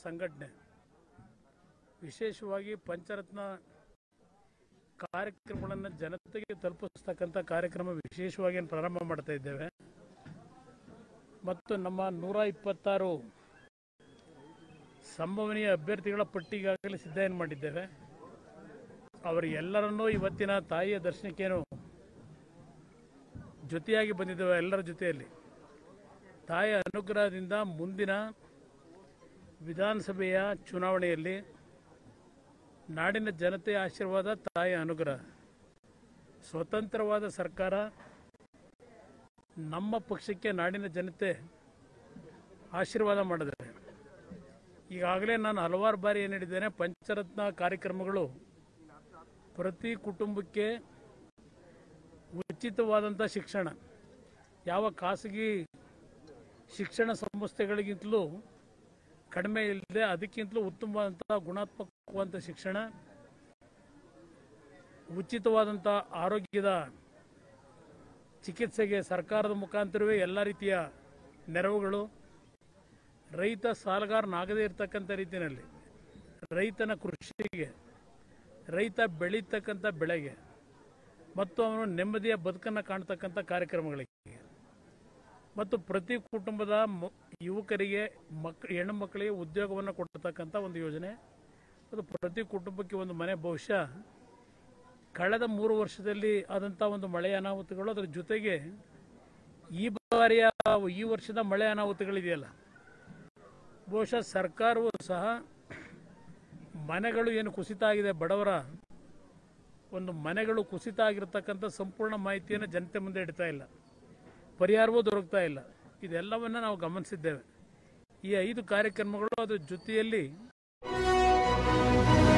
ಸಂಘಟನೆ ವಿಶೇಷವಾಗಿ ಪಂಚರತ್ನ ಕಾರ್ಯಕ್ರಮಗಳನ್ನು ಜನತೆಗೆ ತಲುಪಿಸ್ತಕ್ಕಂಥ ಕಾರ್ಯಕ್ರಮ ವಿಶೇಷವಾಗಿ ಏನು ಪ್ರಾರಂಭ ಮಾಡ್ತಾ ಇದ್ದೇವೆ ಮತ್ತು ನಮ್ಮ ನೂರ ಇಪ್ಪತ್ತಾರು ಸಂಭವನೀಯ ಅಭ್ಯರ್ಥಿಗಳ ಪಟ್ಟಿಗಾಗಲೇ ಸಿದ್ಧಯನ್ನು ಮಾಡಿದ್ದೇವೆ ಅವರೆಲ್ಲರನ್ನೂ ಇವತ್ತಿನ ತಾಯಿಯ ದರ್ಶನಕ್ಕೇನು ಜೊತೆಯಾಗಿ ಬಂದಿದ್ದೇವೆ ಎಲ್ಲರ ಜೊತೆಯಲ್ಲಿ ತಾಯಿಯ ಅನುಗ್ರಹದಿಂದ ಮುಂದಿನ ವಿಧಾನಸಭೆಯ ಚುನಾವಣೆಯಲ್ಲಿ ನಾಡಿನ ಜನತೆಯ ಆಶೀರ್ವಾದ ತಾಯಿಯ ಅನುಗ್ರಹ ಸ್ವತಂತ್ರವಾದ ಸರ್ಕಾರ ನಮ್ಮ ಪಕ್ಷಕ್ಕೆ ನಾಡಿನ ಜನತೆ ಆಶೀರ್ವಾದ ಮಾಡಿದ್ದಾರೆ ಈಗಾಗಲೇ ನಾನು ಹಲವಾರು ಬಾರಿ ಏನು ಹೇಳಿದ್ದೇನೆ ಪಂಚರತ್ನ ಕಾರ್ಯಕ್ರಮಗಳು ಪ್ರತಿ ಕುಟುಂಬಕ್ಕೆ ಉಚಿತವಾದಂಥ ಶಿಕ್ಷಣ ಯಾವ ಖಾಸಗಿ ಶಿಕ್ಷಣ ಸಂಸ್ಥೆಗಳಿಗಿಂತಲೂ ಕಡಿಮೆ ಇಲ್ಲದೆ ಅದಕ್ಕಿಂತಲೂ ಉತ್ತಮವಾದಂಥ ಗುಣಾತ್ಮಕವಾದಂಥ ಶಿಕ್ಷಣ ಉಚಿತವಾದಂಥ ಆರೋಗ್ಯದ ಚಿಕಿತ್ಸೆಗೆ ಸರ್ಕಾರದ ಮುಖಾಂತರವೇ ಎಲ್ಲ ರೀತಿಯ ನೆರವುಗಳು ರೈತ ಸಾಲಗಾರನಾಗದೇ ಇರತಕ್ಕಂಥ ರೀತಿಯಲ್ಲಿ ರೈತನ ಕೃಷಿಗೆ ರೈತ ಬೆಳೀತಕ್ಕಂಥ ಬೆಳೆಗೆ ಮತ್ತು ಅವನು ನೆಮ್ಮದಿಯ ಬದುಕನ್ನು ಕಾಣ್ತಕ್ಕಂಥ ಕಾರ್ಯಕ್ರಮಗಳಿಗೆ ಮತ್ತು ಪ್ರತಿ ಕುಟುಂಬದ ಮ- ಯುವಕರಿಗೆ ಮಕ್ ಹೆಣ್ಣು ಮಕ್ಕಳಿಗೆ ಉದ್ಯೋಗವನ್ನು ಕೊಡ್ತಕ್ಕಂಥ ಒಂದು ಯೋಜನೆ ಅದು ಪ್ರತಿ ಕುಟುಂಬಕ್ಕೆ ಒಂದು ಮನೆ ಬಹುಶಃ ಕಳೆದ ಮೂರು ವರ್ಷದಲ್ಲಿ ಆದಂಥ ಒಂದು ಮಳೆಯ ಅನಾಹುತಗಳು ಅದರ ಜೊತೆಗೆ ಈ ಬಾರಿಯ ಈ ವರ್ಷದ ಮಳೆ ಅನಾಹುತಗಳಿದೆಯಲ್ಲ ಬಹುಶಃ ಸರ್ಕಾರವು ಸಹ ಮನೆಗಳು ಏನು ಕುಸಿತ ಆಗಿದೆ ಬಡವರ ಒಂದು ಮನೆಗಳು ಕುಸಿತ ಆಗಿರತಕ್ಕಂಥ ಸಂಪೂರ್ಣ ಮಾಹಿತಿಯನ್ನು ಜನತೆ ಮುಂದೆ ಇಡ್ತಾ ಇಲ್ಲ ಪರಿಹಾರವೂ ದೊರಕ್ತಾ ಇಲ್ಲ ಇದೆಲ್ಲವನ್ನು ನಾವು ಗಮನಿಸಿದ್ದೇವೆ ಈ ಐದು ಕಾರ್ಯಕ್ರಮಗಳು ಅದ್ರ ಜೊತೆಯಲ್ಲಿ